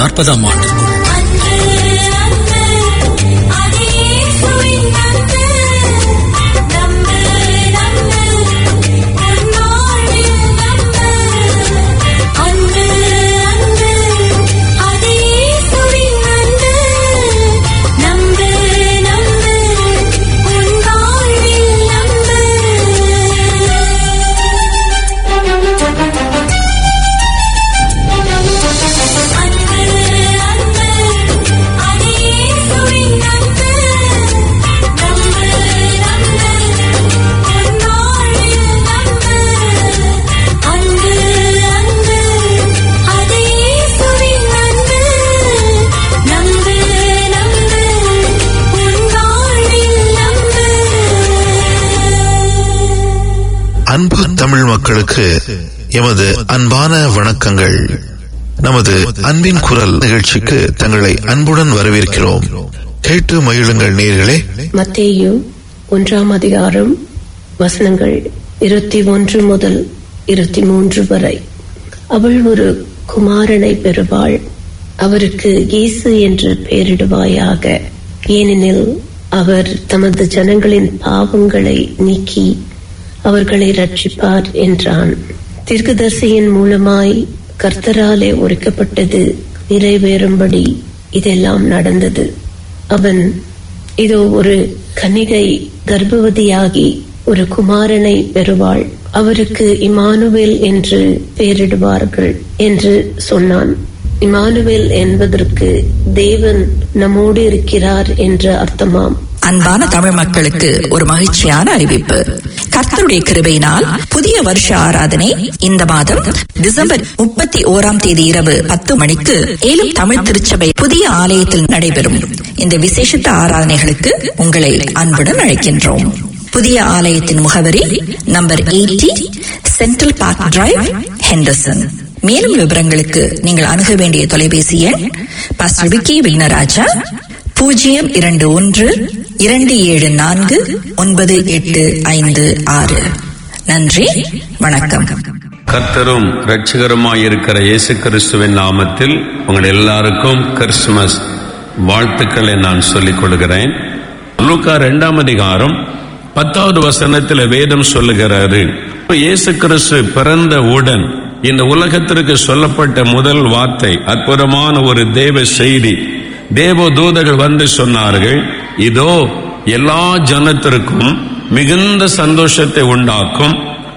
நாற்பதாம் ஆண்டிற்குள் அன்று அன்று அதே சுவின் அன்று நம்பு நம்பு உன்னாளில் நம்பு அன்று அன்று அதே சுவின் அன்று நம்பு நம்பு உன் வாழ்வில் நம்பு அன்பு அன்பு அதே சுவின் அன்பு நம்பு நம்பு உன் வாழ்வில் நம்பு அன்பு அன்பு அதே சுவின் அன்பு நம்பு நம்பு உன் வாழ்வில் நம்பு அன்பு தமிழ் மக்களுக்கு எமது அன்பான வணக்கங்கள் நமது அன்பின் குரல் நிகழ்ச்சிக்கு தங்களை அன்புடன் வரவேற்கிறோம் கேட்டு மகிழுங்கள் நேர்களே மத்தேயு ஒன்றாம் அதிகாரம் வசனங்கள் இருபத்தி ஒன்று முதல் இருபத்தி மூன்று வரை அவள் ஒரு குமாரனை பெறுவாள் அவருக்கு இயேசு என்று பெயரிடுவாயாக ஏனெனில் அவர் தமது ஜனங்களின் பாவங்களை நீக்கி அவர்களை ரட்சிப்பார் என்றான் தீர்க்கதரிசியின் மூலமாய் கர்த்தராலே உரைக்கப்பட்டது நிறைவேறும்படி இதெல்லாம் நடந்தது அவன் இதோ ஒரு கன்னிகை கர்ப்பவதியாகி ஒரு குமாரனை பெறுவாள் அவருக்கு இமானுவேல் என்று பெயரிடுவார்கள் என்று சொன்னான் இமானுவேல் என்பதற்கு தேவன் நம்மோடு இருக்கிறார் என்ற அர்த்தமாம் அன்பான தமிழ் மக்களுக்கு ஒரு மகிழ்ச்சியான அறிவிப்பு கர்த்தருடைய கிருபையினால் புதிய வருஷ ஆராதனை இந்த மாதம் டிசம்பர் முப்பத்தி ஓராம் தேதி இரவு பத்து மணிக்கு ஏலும் தமிழ் திருச்சபை புதிய ஆலயத்தில் நடைபெறும் இந்த விசேஷித்த ஆராதனைகளுக்கு உங்களை அன்புடன் அழைக்கின்றோம் புதிய ஆலயத்தின் முகவரி number eighty central park drive Henderson மேலும் விவரங்களுக்கு நீங்கள் அணுக வேண்டிய தொலைபேசி எண் பாஸ்டர் விக்கி விக்னராஜா பூஜ்ஜியம் இரண்டு ஒன்று இரண்டு ஏழு நான்கு ஒன்பது எட்டு ஐந்து ஆறு நன்றி வணக்கம் கர்த்தரும் இரட்சகருமாய் இருக்கிற இயேசு கிறிஸ்துவின் நாமத்தில் உங்கள் எல்லாருக்கும் கிறிஸ்துமஸ் வாழ்த்துக்களை நான் சொல்லிக் கொள்கிறேன் லூக்கா இரண்டாம் அதிகாரம் பத்தாவது வசனத்தில் வேதம் சொல்லுகிறாரு இயேசு கிறிஸ்து பிறந்தவுடன் இந்த உலகத்திற்கு சொல்லப்பட்ட முதல் வார்த்தை அற்புதமான ஒரு தேவ செய்தி தேவ தூதர்கள் வந்து சொன்னார்கள் இதோ எல்லா ஜனத்திற்கும் மிகுந்த சந்தோஷத்தை உண்டாக்கும்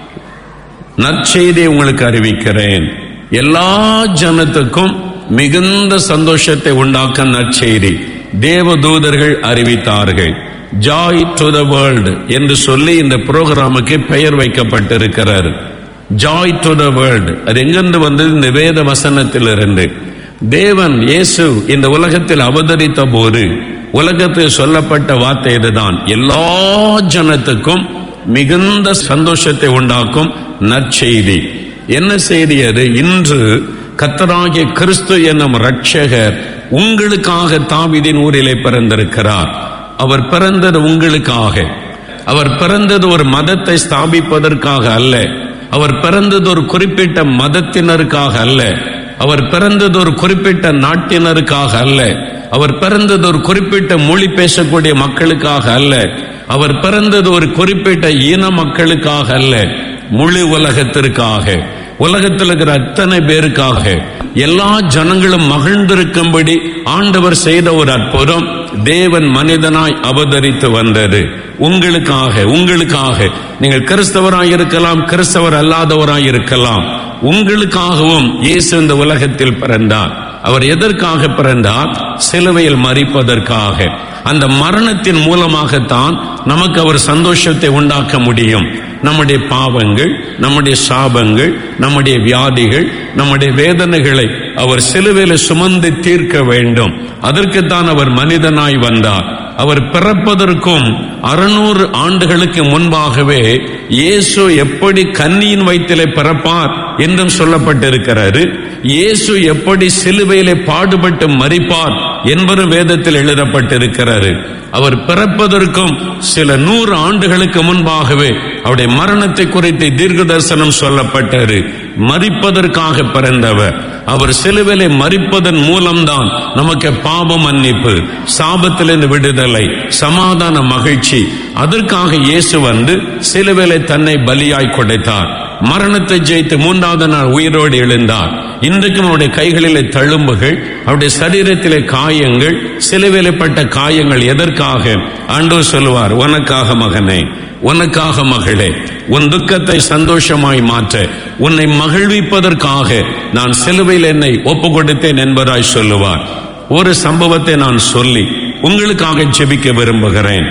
நற்செய்தியை உங்களுக்கு அறிவிக்கிறேன் எல்லா ஜனத்துக்கும் மிகுந்த சந்தோஷத்தை உண்டாக்க நற்செய்தி தேவதூதர்கள் அறிவித்தார்கள் ஜாய் டு த வேர்ல்டு என்று சொல்லி இந்த புரோகிராமுக்கு பெயர் வைக்கப்பட்டிருக்கிறார் ஜாய் டு த வேர்ல்டு அது எங்கிருந்து வந்தது இந்த வேத வசனத்திலிருந்து தேவன் இயேசு இந்த உலகத்தில் அவதரித்த போது உலகத்தில் சொல்லப்பட்ட வார்த்தை இதுதான் எல்லா ஜனத்துக்கும் மிகுந்த சந்தோஷத்தை உண்டாக்கும் நற்செய்தி என்ன செய்தி அது இன்று கத்தராகிய கிறிஸ்து என்னும் ரட்சகர் உங்களுக்காக தாவிதின் ஊரிலே பிறந்திருக்கிறார் அவர் பிறந்தது உங்களுக்காக அவர் பிறந்தது ஒரு மதத்தை ஸ்தாபிப்பதற்காக அல்ல அவர் பிறந்தது ஒரு குறிப்பிட்ட மதத்தினருக்காக அல்ல அவர் பிறந்தது ஒரு குறிப்பிட்ட நாட்டினருக்காக அல்ல அவர் பிறந்தது ஒரு குறிப்பிட்ட மொழி பேசக்கூடிய மக்களுக்காக அல்ல அவர் பிறந்தது ஒரு குறிப்பிட்ட இன மக்களுக்காக அல்ல முழு உலகத்திற்காக உலகத்தில் இருக்கிற அத்தனை பேருக்காக எல்லா ஜனங்களும் மகிழ்ந்திருக்கும்படி ஆண்டவர் செய்த ஒரு அற்புதம் தேவன் மனிதனாய் அவதரித்து வந்தது உங்களுக்காக உங்களுக்காக நீங்கள் கிறிஸ்தவராய் இருக்கலாம் கிறிஸ்தவர் அல்லாதவராய் இருக்கலாம் உங்களுக்காகவும் இயேசு இந்த உலகத்தில் பிறந்தார் அவர் எதற்காக பிறந்தார் சிலுவையில் மறிப்பதற்காக அந்த மரணத்தின் மூலமாகத்தான் நமக்கு அவர் சந்தோஷத்தை உண்டாக்க முடியும் நம்முடைய பாவங்கள் நம்முடைய சாபங்கள் நம்முடைய வியாதிகள் நம்முடைய வேதனைகளை அவர் சிலுவையில் சுமந்து தீர்க்க வேண்டும் அதற்குத்தான் அவர் மனிதனாய் வந்தார் அவர் பிறப்பதற்கும் அறுநூறு ஆண்டுகளுக்கு முன்பாகவே இயேசு எப்படி கன்னியின் வயிற்றிலே பிறப்பார் என்றும் சொல்லப்பட்டிருக்கிறாரு இயேசு எப்படி சிலுவையிலே பாடுபட்டு மறிப்பார் என்பதும் வேதத்தில் எழுதப்பட்டிருக்கிறாரு அவர் பிறப்பதற்கும் சில நூறு ஆண்டுகளுக்கு முன்பாகவே அவருடைய மரணத்தை குறித்து தீர்க்க தரிசனம் சொல்லப்பட்டாரு மறிப்பதற்காக பிறந்தவர் அவர் சிலுவிலை மறிப்பதன் மூலம்தான் நமக்கு பாவ மன்னிப்பு சாபத்திலிருந்து விடுதலை சமாதான மகிழ்ச்சி அதற்காக இயேசு வந்து சிலுவிலை தன்னை பலியாய் கொடுத்தார் மரணத்தை ஜெயித்து மூன்றாவது நாள் உயிரோடு எழுந்தார் இன்றைக்கும் அவருடைய கைகளிலே தழும்புகள் அவருடைய சரீரத்திலே காயங்கள் சிலுவிலைப்பட்ட காயங்கள் எதற்காக ஆண்டோர் சொல்லுவார் உனக்காக மகனே உனக்காக மகளே உன் துக்கத்தை சந்தோஷமாய் மாற்ற உன்னை மகிழ்விப்பதற்காக நான் சிலுவையில் என்னை ஒப்பு கொடுத்தேன் என்பதாய் சொல்லுவார் ஒரு சம்பவத்தை நான் சொல்லி உங்களுக்காக ஜெபிக்க விரும்புகிறேன்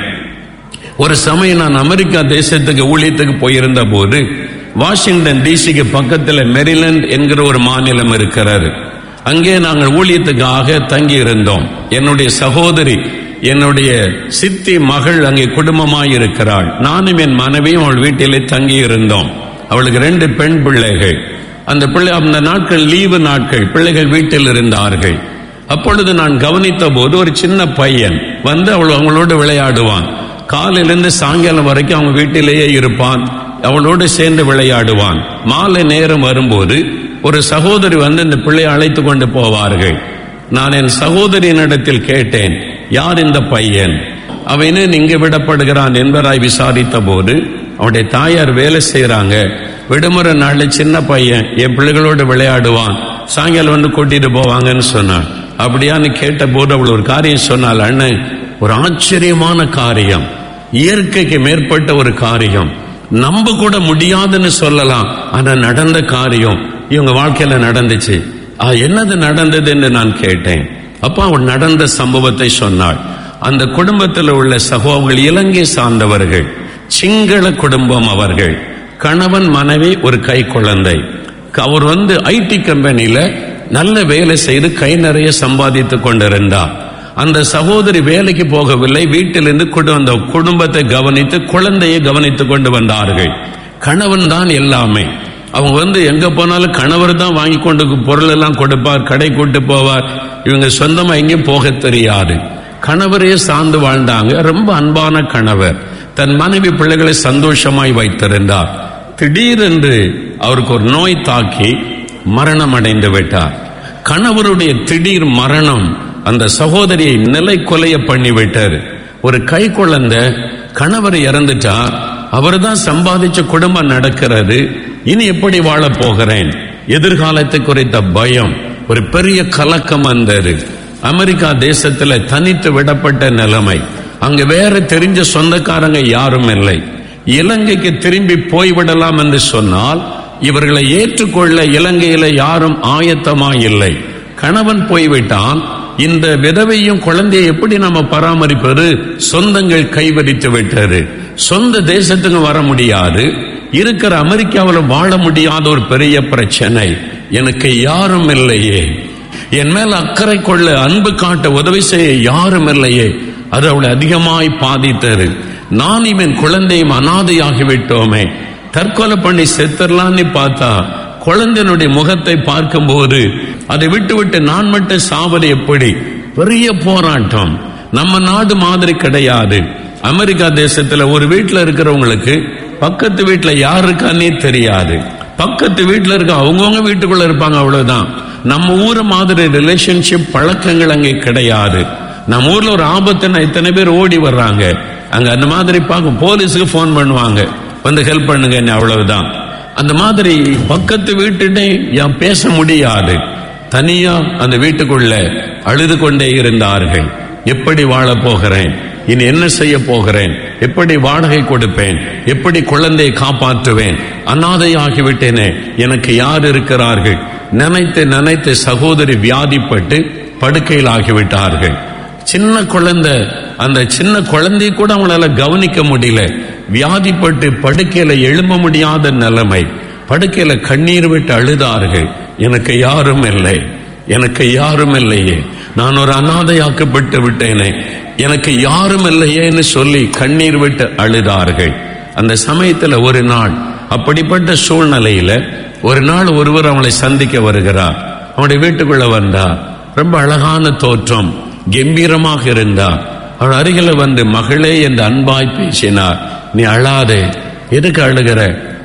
ஒரு சமயம் நான் அமெரிக்கா தேசத்துக்கு ஊழியத்துக்கு போயிருந்த போது வாஷிங்டன் டிசிக்கு பக்கத்தில் மெரிலண்ட் என்கிற ஒரு மாநிலம் இருக்கிறது அங்கே நாங்கள் ஊழியத்துக்காக தங்கி இருந்தோம் என்னுடைய சகோதரி என்னுடைய சித்தி மகள் அங்கே குடும்பமாய் இருக்கிறாள் நானும் என் மனைவியும் அவள் வீட்டிலே தங்கி இருந்தோம் அவளுக்கு ரெண்டு பெண் பிள்ளைகள் அந்த பிள்ளை அந்த நாட்கள் லீவு நாட்கள் பிள்ளைகள் வீட்டில் இருந்தார்கள் அப்பொழுது நான் கவனித்த போது ஒரு சின்ன பையன் வந்து அவள் அவங்களோடு விளையாடுவான் காலையிலிருந்து சாயங்காலம் வரைக்கும் அவங்க வீட்டிலேயே இருப்பான் அவளோடு சேர்ந்து விளையாடுவான் மாலை நேரம் வரும்போது ஒரு சகோதரி வந்து இந்த பிள்ளையை அழைத்து கொண்டு போவார்கள் நான் என் சகோதரியினிடத்தில் கேட்டேன் யார் இந்த பையன் அவன் இங்கு விடப்படுகிறான் என்பதாய் விசாரித்த போது அவனுடைய தாயார் வேலை செய்யறாங்க விடுமுறை நாள்ல சின்ன பையன் என் பிள்ளைகளோடு விளையாடுவான் சாயங்காலம் வந்து கூட்டிட்டு போவாங்கன்னு சொன்னான் அப்படியான்னு கேட்ட போது அவள் ஒரு காரியம் சொன்னாள் அண்ணன் ஒரு ஆச்சரியமான காரியம் இயற்கைக்கு மேற்பட்ட ஒரு காரியம் நம்ப கூட முடியாதுன்னு சொல்லலாம் ஆனா நடந்த காரியம் இவங்க வாழ்க்கையில நடந்துச்சு ஆ, என்னது நடந்தது என்று நான் கேட்டேன் அப்ப அவள் நடந்த சம்பவத்தை சொன்னாள் அந்த குடும்பத்தில் உள்ள சகோதரர்கள் இலங்கை சார்ந்தவர்கள் சிங்கள குடும்பம் அவர்கள் கணவன் மனைவி ஒரு கை குழந்தை அவர் வந்து ஐடி கம்பெனியில நல்ல வேலை செய்து கை நிறைய சம்பாதித்துக் கொண்டிருந்தார் அந்த சகோதரி வேலைக்கு போகவில்லை வீட்டிலிருந்து கொண்டு வந்த குடும்பத்தை கவனித்து குழந்தையை கவனித்துக் கொண்டு வந்தார்கள் கணவன் தான் எல்லாமே அவங்க வந்து எங்க போனாலும் கணவர் தான் வாங்கி கொண்டு பொருள் எல்லாம் கொடுப்பார் கடை கூட்டு போவார் இவங்க சொந்தமா எங்கேயும் போக தெரியாது கணவரையே சார்ந்து வாழ்ந்தாங்க ரொம்ப அன்பான கணவர் தன் மனைவி பிள்ளைகளை சந்தோஷமாய் வைத்திருந்தார் திடீரென்று அவருக்கு ஒரு நோய் தாக்கி மரணம் அடைந்து விட்டார் கணவருடைய திடீர் மரணம் அந்த சகோதரியை நிலை கொலைய பண்ணி விட்டார் ஒரு கை குழந்தை கணவர் இறந்துட்டா அவர் தான் சம்பாதிச்ச குடும்பம் நடக்கிறது இனி எப்படி வாழப் போகிறேன் எதிர்காலத்தை குறித்த பயம் ஒரு பெரிய கலக்கம் வந்தது அமெரிக்கா தேசத்துல தனித்து விடப்பட்ட நிலைமை அங்க வேற தெரிஞ்ச சொந்தக்காரங்க யாரும் இல்லை இலங்கைக்கு திரும்பி போய்விடலாம் என்று சொன்னால் இவர்களை ஏற்றுக்கொள்ள இலங்கையில யாரும் ஆயத்தமா இல்லை கணவன் போய்விட்டான் இந்த விதவையும் குழந்தையை எப்படி நம்ம பராமரிப்பது சொந்தங்கள் கைவரித்து விட்டது சொந்த தேசத்துக்கு வர முடியாது இருக்கிற அமெரிக்காவில் வாழ முடியாத ஒரு பெரிய பிரச்சனை எனக்கு யாரும் இல்லையே என் மேல் அக்கறை கொள்ள அன்பு காட்ட உதவி செய்ய யாரும் இல்லையே அது அவளை அதிகமாய் பாதித்தது நான் இவன் குழந்தையும் அனாதையாகி விட்டோமே தற்கொலை பண்ணி செத்துடலான்னு பார்த்தா குழந்தையினுடைய முகத்தை பார்க்கும்போது அதை விட்டு விட்டு நான் மட்டும் சாவது எப்படி பெரிய போராட்டம் நம்ம நாடு மாதிரி கிடையாது அமெரிக்கா தேசத்துல ஒரு வீட்டுல இருக்கிறவங்களுக்கு பக்கத்து வீட்டுல யார் இருக்கான்னே தெரியாது பக்கத்து வீட்டுல இருக்க அவங்கவுங்க வீட்டுக்குள்ள இருப்பாங்க அவ்வளவுதான் நம்ம ஊர் மாதிரி ரிலேஷன்ஷிப் பழக்கங்கள் அங்கே கிடையாது நம்ம ஊர்ல ஒரு ஆபத்துன்னா இத்தனை பேர் ஓடி வர்றாங்க அங்க அந்த மாதிரி பார்க்க போலீஸுக்கு ஃபோன் பண்ணுவாங்க வந்து ஹெல்ப் பண்ணுங்க என்ன அவ்வளவுதான் அந்த மாதிரி பக்கத்து வீட்டுட்டே யான் பேச முடியாது தனியா அந்த வீட்டுக்குள்ள அழுது கொண்டே இருந்தார்கள் எப்படி வாழப் போகிறேன் இனி என்ன செய்ய போகிறேன் எப்படி வாடகை கொடுப்பேன் எப்படி குழந்தையை காப்பாற்றுவேன் அனாதையாகிவிட்டேனே எனக்கு யார் இருக்கிறார்கள் நினைத்து நினைத்து சகோதரி வியாதிப்பட்டு படுக்கையில் ஆகிவிட்டார்கள் சின்ன குழந்தை அந்த சின்ன குழந்தையை கூட அவங்களால கவனிக்க முடியல வியாதிப்பட்டு படுக்கையில எழும்ப முடியாத நிலைமை படுக்கையில கண்ணீர் விட்டு அழுதார்கள் எனக்கு யாரும் இல்லை எனக்கு யாரும் இல்லையே நான் ஒரு அனாதையாக்கப்பட்டு விட்டேனே எனக்கு யாரும் இல்லையேன்னு சொல்லி கண்ணீர் விட்டு அழுதார்கள் அந்த சமயத்துல ஒரு நாள் அப்படிப்பட்ட சூழ்நிலையில ஒரு நாள் ஒருவர் அவளை சந்திக்க வருகிறார் அவனுடைய வீட்டுக்குள்ள வந்தா ரொம்ப அழகான தோற்றம் கம்பீரமாக இருந்தார் அவள் அருகில வந்து மகளே என்று அன்பாய் பேசினார் நீ அழாதே எதுக்கு அழுகிற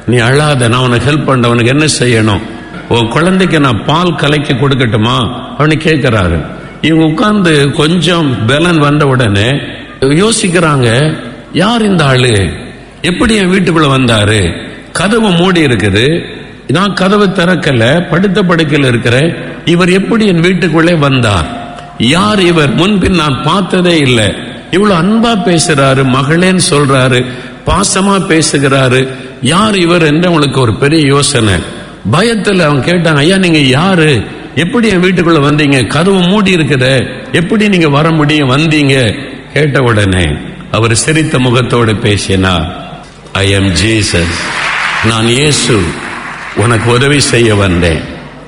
நீ அழாத நான் உனக்கு ஹெல்ப் பண்ண உனக்கு என்ன செய்யணும் உன் குழந்தைக்கு நான் பால் கலக்கி கொடுக்கட்டுமா அவனு கேட்கிறாரு இவங்க உட்கார்ந்து கொஞ்சம் பலன் வந்த உடனே யோசிக்கிறாங்க யார் இந்த ஆளு எப்படி என் வீட்டுக்குள்ள வந்தாரு கதவு மூடி இருக்குது நான் கதவு திறக்கல படுத்த படுக்கையில் இருக்கிறேன் இவர் எப்படி என் வீட்டுக்குள்ளே வந்தார் யார் இவர் முன்பின் நான் பார்த்ததே இல்லை இவ்வளவு அன்பா பேசுறாரு மகளேன்னு சொல்றாரு பாசமா பேசுகிறாரு யார் இவர் என்று அவங்களுக்கு ஒரு பெரிய யோசனை பயத்துல அவங்க கேட்டாங்க ஐயா நீங்க யாரு எப்படி என் வீட்டுக்குள்ள வந்தீங்க கதவு மூடி இருக்குதே எப்படி நீங்க வர முடியும் வந்தீங்க கேட்ட உடனே அவர் சிரித்த முகத்தோடு பேசினார் ஐ எம் ஜீசஸ் நான் இயேசு உனக்கு உதவி செய்ய வந்தேன்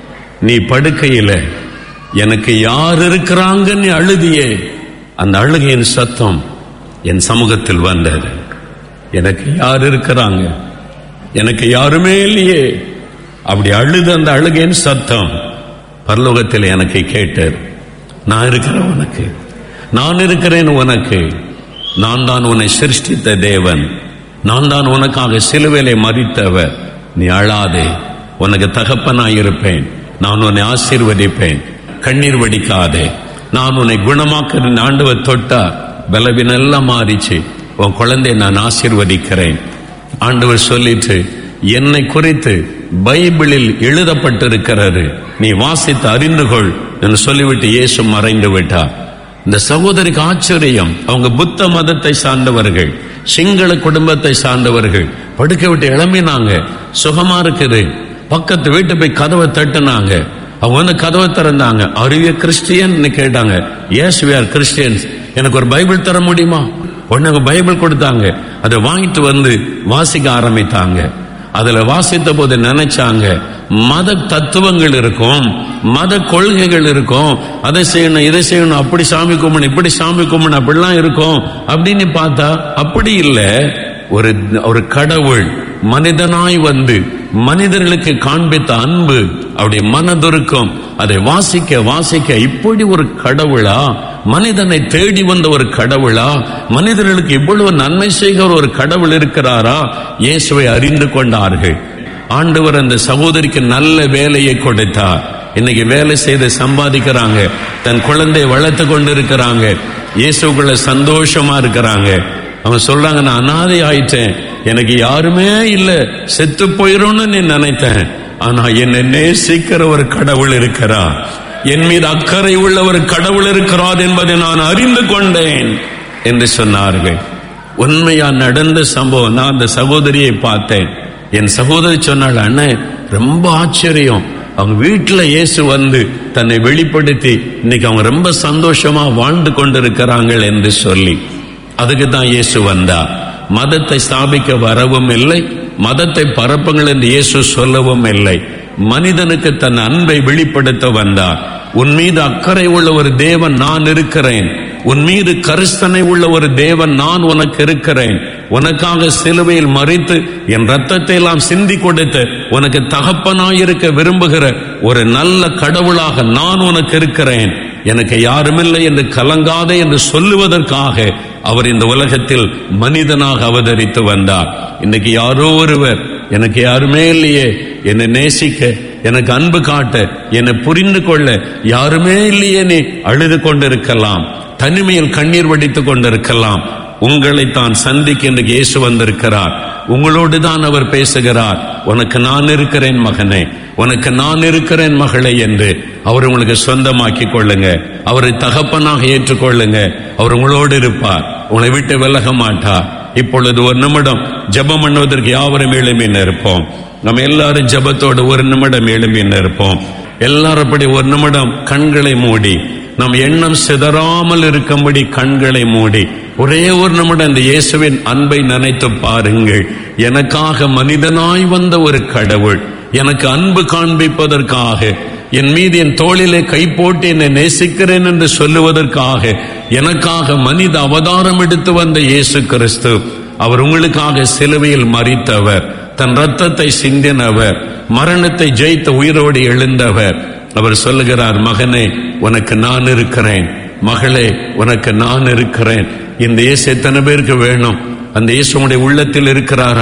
நீ படுக்கையில எனக்கு யார் இருக்கிறாங்கன்னு அழுதியே அந்த அழுகையின் சத்தம் என் சமூகத்தில் வந்தது எனக்கு யார் இருக்கிறாங்க எனக்கு யாருமே இல்லையே அப்படி அழுது அந்த அழுகையின் சத்தம் பரலோகத்தில் எனக்கு கேட்டார் நான் இருக்கிறேன் உனக்கு நான் இருக்கிறேன் உனக்கு நான் தான் உன்னை சிருஷ்டித்த தேவன் நான் தான் உனக்காக சிலுவையிலே மறித்தவர் நீ அழாதே உனக்கு தகப்பனாய் இருப்பேன் நான் உன்னை ஆசீர்வதிப்பேன் கண்ணீர் வடிக்காதே நான் உன்னை குணமாக்குற ஆண்டவர் தொட்டா பலவினெல்லாம் மாறிச்சு உன் குழந்தை நான் ஆசீர்வதிக்கிறேன் ஆண்டவர் சொல்லிட்டு என்னை குறித்து பைபிளில் எழுதப்பட்டிருக்கிறது நீ வாசித்து அறிந்து கொள் என்று சொல்லிவிட்டு இயேசு மறைந்து விட்டார் இந்த சகோதரிக்கு ஆச்சரியம் அவங்க புத்த மதத்தை சார்ந்தவர்கள் சிங்கள குடும்பத்தை சார்ந்தவர்கள் படுக்க விட்டு இளம்பினாங்க சுகமா இருக்குது பக்கத்து வீட்டு போய் கதவை தட்டுனாங்க அவங்க வந்து கதவை திறந்தாங்க அறிவிய கிறிஸ்டியன் கேட்டாங்க எஸ் வி ஆர் கிறிஸ்டியன்ஸ் எனக்கு ஒரு பைபிள் தர முடியுமா உடனே அவங்க பைபிள் கொடுத்தாங்க அதை வாங்கிட்டு வந்து வாசிக்க ஆரம்பித்தாங்க அதுல வாசித்த போது நினைச்சாங்க மத தத்துவங்கள் இருக்கும் மத கொள்கைகள் இருக்கும் அதை செய்யணும் இதை செய்யணும் அப்படி சாமி கும்பிடணும் இப்படி சாமி கும்பிடணும் அப்படிலாம் இருக்கும் அப்படின்னு பார்த்தா அப்படி இல்லை ஒரு ஒரு கடவுள் மனிதனாய் வந்து மனிதர்களுக்கு காண்பித்த அன்பு அவருடைய மனதுருக்கம் அதை வாசிக்க வாசிக்க இப்படி ஒரு கடவுளா மனிதனை தேடி வந்த ஒரு கடவுளா மனிதர்களுக்கு இவ்வளவு நன்மை செய்கிற ஒரு கடவுள் இருக்கிறாரா இயேசுவை அறிந்து கொண்டார்கள் ஆண்டவர் அந்த சகோதரிக்கு நல்ல வேலையை கொடுத்தார் இன்னைக்கு வேலை செய்து சம்பாதிக்கிறாங்க தன் குழந்தையை வளர்த்து கொண்டு இருக்கிறாங்க இயேசுக்குள்ள சந்தோஷமா இருக்கிறாங்க அவங்க சொல்றாங்க நான் அனாதை ஆயிட்டேன் எனக்கு யாருமே இல்ல செத்து போயிரும்னு நீ நினைத்தேன் ஆனா என்னை நேசிக்கிற ஒரு கடவுள் இருக்கிறார் என் மீது அக்கறை உள்ள ஒரு கடவுள் இருக்கிறார் என்பதை நான் அறிந்து கொண்டேன் என்று சொன்னார்கள் உண்மையா நடந்த சம்பவம் நான் அந்த சகோதரியை பார்த்தேன் என் சகோதரி சொன்னாள் அண்ணன் ரொம்ப ஆச்சரியம் அவங்க வீட்டுல இயேசு வந்து தன்னை வெளிப்படுத்தி இன்னைக்கு அவங்க ரொம்ப சந்தோஷமா வாழ்ந்து கொண்டிருக்கிறாங்க என்று சொல்லி அதுக்கு தான் இயேசு வந்தா மதத்தை ஸ்தாபிக்க வரவும் இல்லை மதத்தை பரப்புங்கள் என்று இயேசு சொல்லவும் இல்லை மனிதனுக்கு தன் அன்பை வெளிப்படுத்த வந்தார் உன் மீது அக்கறை உள்ள ஒரு தேவன் நான் இருக்கிறேன் உன் மீது கரிசனை உள்ள ஒரு தேவன் நான் உனக்கு இருக்கிறேன் உனக்காக சிலுவையில் மறித்து என் ரத்தத்தை எல்லாம் சிந்தி கொடுத்து உனக்கு தகப்பனாயிருக்க விரும்புகிற ஒரு நல்ல கடவுளாக நான் உனக்கு இருக்கிறேன் எனக்கு யாருமில்லை என்று கலங்காதே என்று சொல்லுவதற்காக அவர் இந்த உலகத்தில் மனிதனாக அவதரித்து வந்தார் இன்னைக்கு யாரோ ஒருவர் எனக்கு யாருமே இல்லையே என்னை நேசிக்க எனக்கு அன்பு காட்ட என்னை புரிந்து கொள்ள யாருமே இல்லையே நீ அழுது கொண்டிருக்கலாம் தனிமையில் கண்ணீர் வடித்துக் கொண்டிருக்கலாம் உங்களை தான் சந்திக்க இன்றைக்கு இயேசு வந்திருக்கிறார் உங்களோடு தான் அவர் பேசுகிறார் உனக்கு நான் இருக்கிறேன் மகனே உனக்கு நான் இருக்கிறேன் மகளே என்று அவர் உங்களுக்கு சொந்தமாக்கி கொள்ளுங்க அவரை தகப்பனாக ஏற்றுக்கொள்ளுங்க அவர் உங்களோடு இருப்பார் உங்களை விட்டு விலக மாட்டார் இப்பொழுது ஒரு நிமிடம் ஜெபம் பண்ணுவதற்கு யாவரும் எழும்பி இருப்போம் நம்ம எல்லாரும் ஜெபத்தோடு ஒரு நிமிடம் எழும்பி இருப்போம் எல்லாரும் அப்படி ஒரு நிமிடம் கண்களை மூடி நம் எண்ணம் சிதறாமல் இருக்கும்படி கண்களை மூடி ஒரே ஒரு நிமிடம் இந்த இயேசுவின் அன்பை நினைத்து பாருங்கள் எனக்காக மனிதனாய் வந்த ஒரு கடவுள் எனக்கு அன்பு காண்பிப்பதற்காக என் மீது என் தோளிலே கை போட்டு என்னை நேசிக்கிறேன் என்று சொல்லுவதற்காக எனக்காக மனித அவதாரம் எடுத்து வந்த இயேசு கிறிஸ்து அவர் உங்களுக்காக சிலுவையில் மறித்தவர் தன் ரத்தத்தை சிந்தினவர் மரணத்தை ஜெயித்த உயிரோடு எழுந்தவர் அவர் சொல்லுகிறார் மகனே உனக்கு நான் இருக்கிறேன் மகளே உனக்கு நான் இருக்கிறேன் இந்த இயேசு எத்தனை பேருக்கு வேணும் அந்த இயேசு உங்களுடைய உள்ளத்தில் இருக்கிறாரா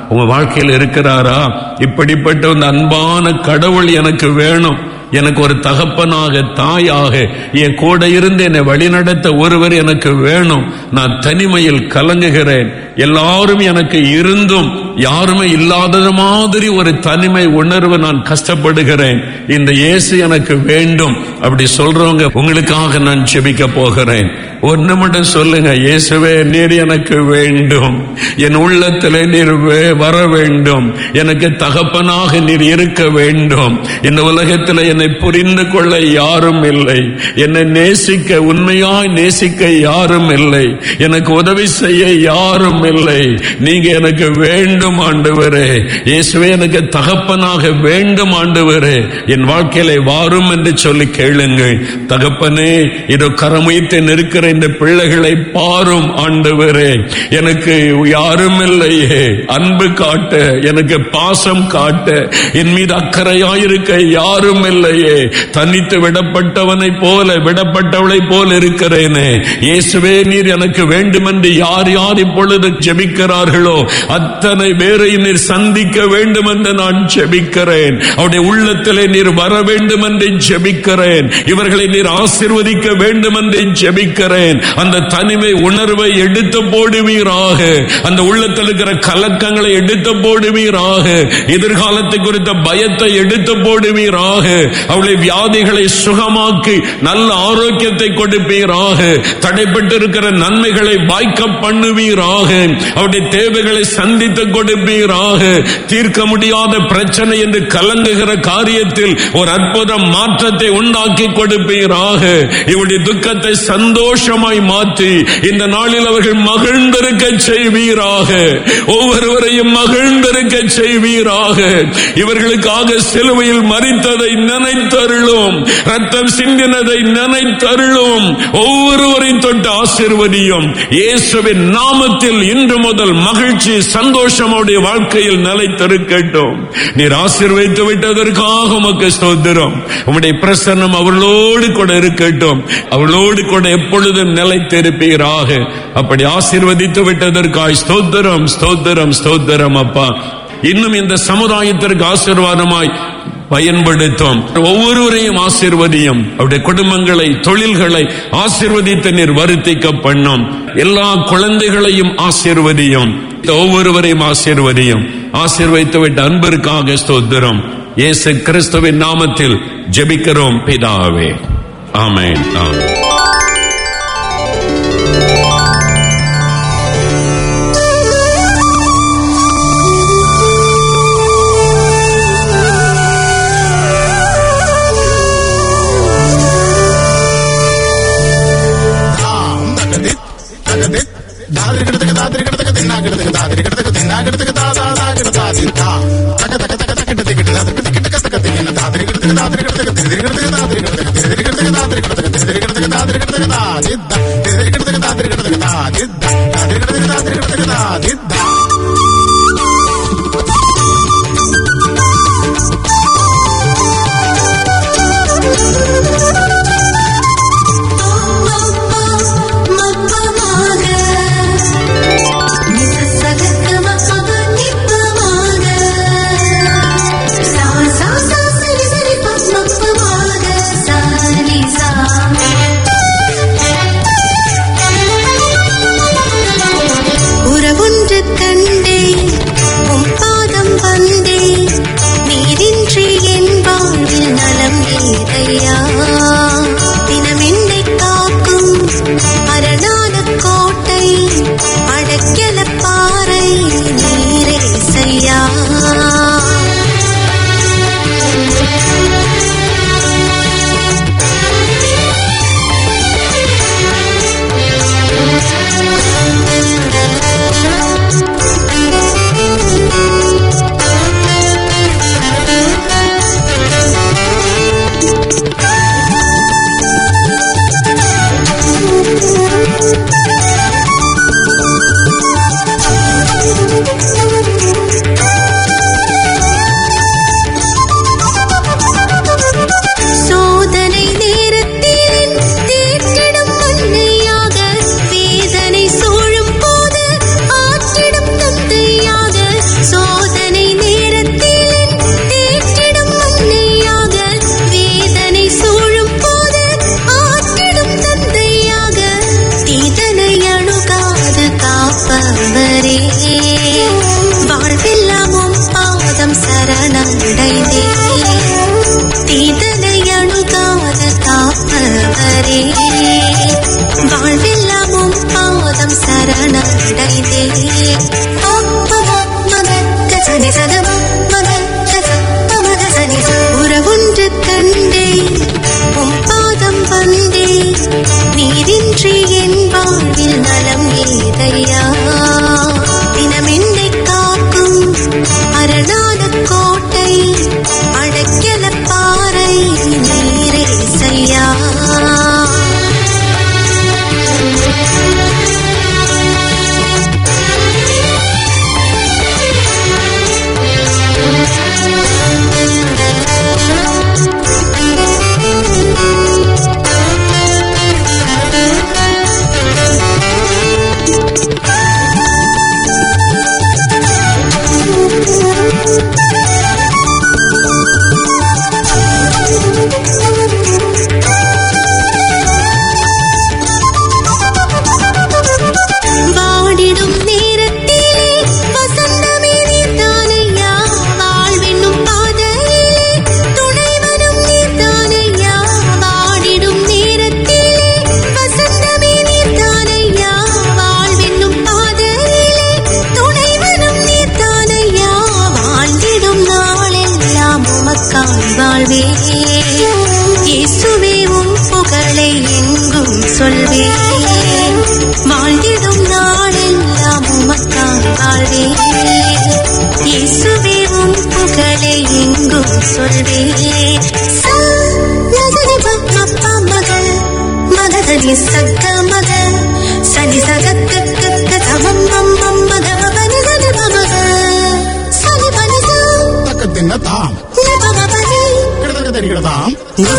உங்க வாழ்க்கையில் இருக்கிறாரா இப்படிப்பட்ட ஒரு அன்பான கடவுள் எனக்கு வேணும் எனக்கு ஒரு தகப்பனாக தாயாக என் கூட இருந்து என்னை வழிநடத்த ஒருவர் எனக்கு வேணும் நான் தனிமையில் கலங்குகிறேன் எல்லாரும் எனக்கு இருந்தும் யாருமே இல்லாதது மாதிரி ஒரு தனிமை உணர்வு நான் கஷ்டப்படுகிறேன் இந்த இயேசு எனக்கு வேண்டும் அப்படி சொல்றவங்க உங்களுக்காக நான் செபிக்க போகிறேன் ஒரு நிமிடம் சொல்லுங்க இயேசுவே நீர் எனக்கு வேண்டும் என் உள்ளத்திலே நீர் வே- வர வேண்டும் எனக்கு தகப்பனாக நீர் இருக்க வேண்டும் இந்த உலகத்தில் என்னை புரிந்து கொள்ள யாரும் இல்லை என்னை நேசிக்க உண்மையாய் நேசிக்க யாரும் இல்லை எனக்கு உதவி செய்ய யாரும் இல்லை நீங்க எனக்கு வேண்டும் ஆண்டவரே இயேசுவே எனக்கு தகப்பனாக வேண்டும் ஆண்டவரே என் வாழ்க்கையில வாரும் என்று சொல்லி கேளுங்கள் தகப்பனே இதோ கரமுயத்தை நிற்கிற இந்த பிள்ளைகளை பாரும் ஆண்டவரே எனக்கு யாரும் இல்லையே அன்பு காட்ட எனக்கு பாசம் காட்ட என் மீது அக்கறையாயிருக்க யாரும் இல்லையே தனித்து விடப்பட்டவனை போல விடப்பட்டவளை போல இருக்கிறேனே இயேசுவே நீர் எனக்கு வேண்டுமென்று யார் யார் இப்பொழுது ஜெபிக்கிறார்களோ அத்தனை பேரை நீர் சந்திக்க வேண்டும் என்று நான் ஜெபிக்கிறேன் அவருடைய உள்ளத்திலே நீர் வர வேண்டும் என்று ஜெபிக்கிறேன் இவர்களை நீர் ஆசிர்வதிக்க வேண்டும் என்று ஜெபிக்கிறேன் அந்த தனிமை உணர்வை எடுத்து போடுவீராக அந்த உள்ளத்தில் இருக்கிற கலக்கங்களை எடுத்து போடுவீராக எதிர்காலத்தை குறித்த பயத்தை எடுத்து போடுவீராக அவளை வியாதிகளை சுகமாக்கி நல்ல ஆரோக்கியத்தை கொடுப்பீராக தடைப்பட்டிருக்கிற நன்மைகளை வாய்க்க பண்ணுவீராக அவருடைய தேவைகளை சந்தித்து கொடுப்பீராக தீர்க்க முடியாத பிரச்சனை என்று கலங்குகிற காரியத்தில் ஒரு அற்புத மாற்றத்தை உண்டாக்கி கொடுப்பீராக இவருடைய துக்கத்தை சந்தோஷமாய் மாற்றி இந்த நாளில் அவர்கள் மகிழ்ந்திருக்க செய்வீராக ஒவ்வொருவரையும் மகிழ்ந்திருக்க செய்வீராக இவர்களுக்காக சிலுவையில் மறித்ததை நினைத்தருளும் ரத்தம் சிந்தினதை நினைத்தருளும் ஒவ்வொருவரையும் தொட்டு ஆசிர்வதியும் இயேசுவின் நாமத்தில் இன்று முதல் மகிழ்ச்சி சந்தோஷம் அவருடைய வாழ்க்கையில் நிலைத்திருக்கட்டும் நீர் ஆசீர்வதித்து விட்டதற்காக உமக்கு ஸ்தோத்திரம் உம்முடைய பிரசன்னம் அவளோடு கூட இருக்கட்டும் அவளோடு கூட எப்பொழுதும் நிலைத்திருப்பீராக அப்படி ஆசீர்வதித்து விட்டதற்காய் ஸ்தோத்திரம் ஸ்தோத்திரம் ஸ்தோத்திரம் அப்பா இன்னும் இந்த சமுதாயத்திற்கு ஆசீர்வாதமாய் பயன்படுத்தும் ஒவ்வொருவரையும் ஆசீர்வதியும் அவருடைய குடும்பங்களை தொழில்களை ஆசீர்வதித்து நீர் வருத்திக்க பண்ணும் எல்லா குழந்தைகளையும் ஆசீர்வதியும் ஒவ்வொருவரையும் ஆசீர்வதியும் ஆசீர்வதித்து விட்ட அன்பிற்காக ஸ்தோத்திரம் இயேசு கிறிஸ்துவின் நாமத்தில் ஜெபிக்கிறோம் பிதாவே ஆமென் ஆமென் Sa ஆண்டவரே வாழ்வெல்லாமும் பாதம் சரணடைந்தே சனி சனி உறவுன்று கண்டே உம் பாதம் வந்தே நீரின்றி என் வாழ்வில் நலம் ஏதையா தினம் என்னை காக்கும் அரணான கோட்டை அடைக்கல பாறை நீரே செய்யா வாடிடும் நேரத்திலே வசந்தமே நீதானையா வாழ்வென்னும் பாதையிலே துணைவனும் நீதானையா வாடிடும் நேரத்திலே வசந்தமே நீதானையா வாழ்வென்னும் பாதையிலே துணைவனும் நீதானையா வாழ்ந்திடும் நாளெல்லாம் உமக்காய் வாழ்வே இயேசுவே உம் புகழை எங்கும் சொல்வே வாழ்ந்திடும் நாளெல்லாம் உமக்காய் வாழ்வே இயேசுவே உம் புகழை எங்கும் சொல்வே சா, நகரி பப்பா மகள் மகதனி சக்க மகள் சனி சகக்கு தவம் பம் பம் மகவ பனி சனி பமக சனி பனி சா தக்கத்தின்ன தாம் நிபம பனி கிடதக்க தெரிகிறதாம்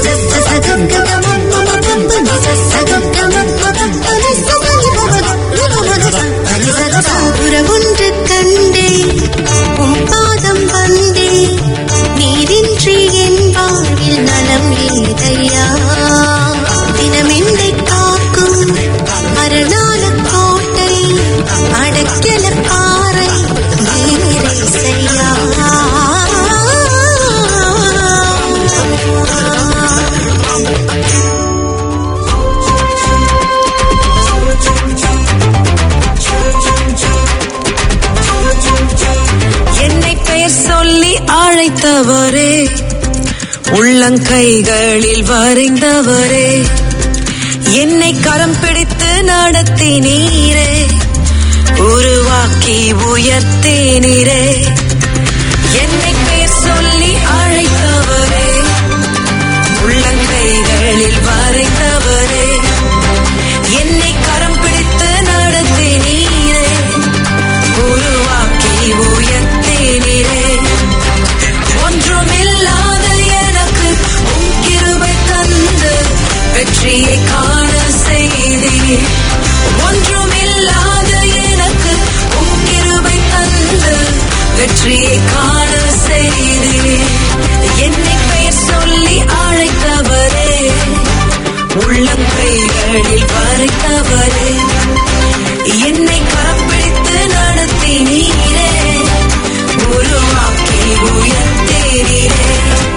உறவுன்று கண்டே உம் பாதம் வந்தே நீரின்றி என் வாழ்வில் நலம் ஏதையா தினம் என்னை காக்கும் அரணான கோட்டை அடைக்கல பாறை நீரே செய்யா என்னை பெயர் சொல்லி அழைத்தவரே உள்ளங்கைகளில் வரைந்தவரே என்னை கரம் பிடித்து நடத்தினீரே உருவாக்கி உயர்த்தினீரே என்னை பெயர் சொல்லி அழைத்தவரே உள்ளங்கைகளில் வரைந்தவரே என்னை கரம் பிடித்து நடத்தினீரே உருவாக்கி உயர்த்தினீரே ஒன்றுமில்லாத எனக்கு உம் கிருபை தந்து வெற்றியை காண செய்தீர் ஒன்றுமில்லாத எனக்கு உம் கிருபை தந்து வெற்றியை காண செய்தீர் என்னை பெயர் சொல்லி அழைத்தவரே உள்ளங்கைகளில் வரைத்தவரே என்னை கரம் பிடித்து நடத்தினீரே உருவாக்கி உயர்த்தீரே